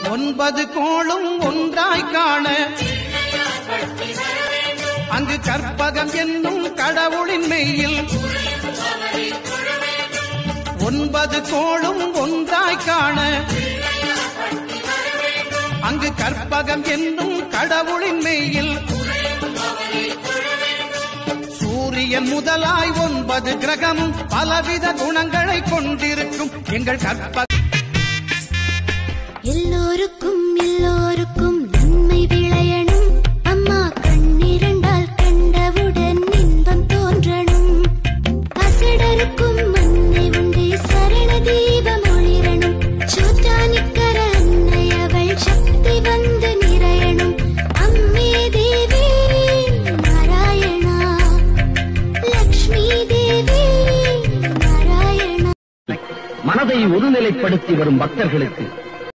ஒன்பது கோளும் ஒன்றாய் காண அங்கு கற்பகம் என்னும் கடவுளின் மெய்யில் ஒன்பது கோளும் ஒன்றாய் காண அங்கு கற்பகம் என்னும் கடவுளின் மெய்யில் சூரியன் முதலாய் ஒன்பது கிரகமும் பலவித குணங்களை கொண்டிருக்கும் எங்கள் கற்ப எல்லோருக்கும் எல்லோருக்கும் நன்மை விளையணும் அம்மா கண்ணிரண்டால் கண்டவுடன் இன்பம் தோன்றணும் அசடருக்கும் மண்ணை உண்டே சரண தீபம் ஒளிரணும் சூட்டானிக்கர அன்னை அவள் சக்தி வந்து நிறையணும் அம்மே தேவி நாராயணா லக்ஷ்மி தேவி நாராயணா மனதை ஒருநிலைப்படுத்தி வரும் பக்தர்களுக்கு